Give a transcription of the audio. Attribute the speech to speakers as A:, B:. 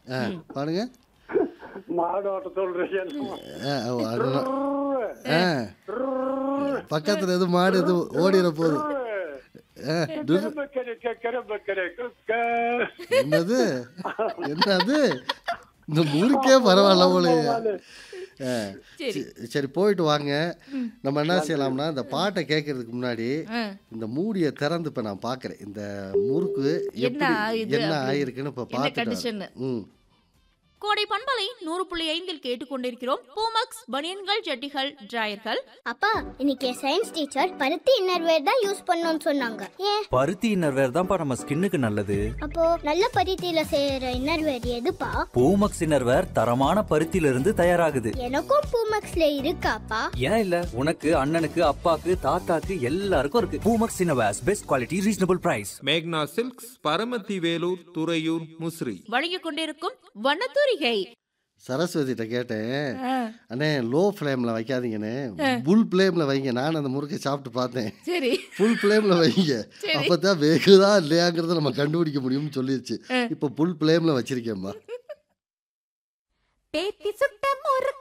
A: ஆ பாருங்க
B: மாடோட்ட சொல்றீங்க
A: ஆ, ஓ, அதெல்லாம். ஆ பக்கத்தில் எதுவும் மாடு எதுவும் ஓடிட போகுது ஆ, டு- என்னது என்னது இந்த முறுக்கே பரவாயில்ல போலயே ஆ,
C: சரி
A: சரி, சரி போயிட்டு வாங்க நம்ம என்ன செய்யலாம்னா இந்த பாட்டை கேட்கறதுக்கு முன்னாடி
C: ஆ.
A: இந்த மூடியை திறந்து இப்ப நான் பார்க்கறேன் இந்த முறுக்கு
C: என்ன
A: எப்படி
C: ஆகுது
A: என்ன
C: அப்படி?
A: ஆயிருக்குன்னு இப்ப
C: என்ன
A: பார்த்துட்டு
C: கண்டிஷன்
A: ம்
C: கோடை பண்பலை நூறு புள்ளி ஐந்தில் கேட்டுக்கொண்டிருக்கிறோம் பூமக்ஸ் பனியன்கள் ஜட்டிகள் டிராயர்கள்
D: அப்பா இன்னைக்கு சயின்ஸ் டீச்சர் பருத்தி இன்னர்வேர் தான் யூஸ் பண்ணணும்னு சொன்னாங்க ஏன்
E: பருத்தி இன்னர்வேர் தான்ப்பா நம்ம ஸ்கின்னுக்கு நல்லது
D: அப்போ நல்ல பருத்தியில செய்யற இன்னர்வேர் எதுப்பா
E: பூமக்ஸ் இன்னர்வேர் தரமான பருத்தியில இருந்து தயாராகுது
D: எனக்கும் பூமக்ஸ்ல இருக்காப்பா
E: ஏன் இல்ல உனக்கு அண்ணனுக்கு அப்பாக்கு தாத்தாக்கு எல்லாருக்கும் இருக்கு Poomex innerwears best quality reasonable price
F: மேக்னா சில்க்ஸ் பரமத்தி வேலூர் துறையூர் முசிறி
C: வழங்கிக் கொண்டிருக்கும் வண்ணத்தூரிகை
A: சரஸ்வதிட்ட கேட்டேன் அண்ணே லோ ஃப்ளேமில் வைக்காதீங்கண்ணே ஃபுல் ஃப்ளேமில் வைங்க நான் அந்த முறுக்கை சாப்பிட்டு பார்த்தேன்
C: சரி
A: ஃபுல் ஃப்ளேமில் வைங்க அப்போ தான் வேகுதா இல்லையாங்கிறத நம்ம கண்டுபிடிக்க முடியும்னு சொல்லிடுச்சு இப்போ ஃபுல் ஃப்ளேமில் வச்சிருக்கேம்மா
C: பேத்தி சுட்ட முறுக்கு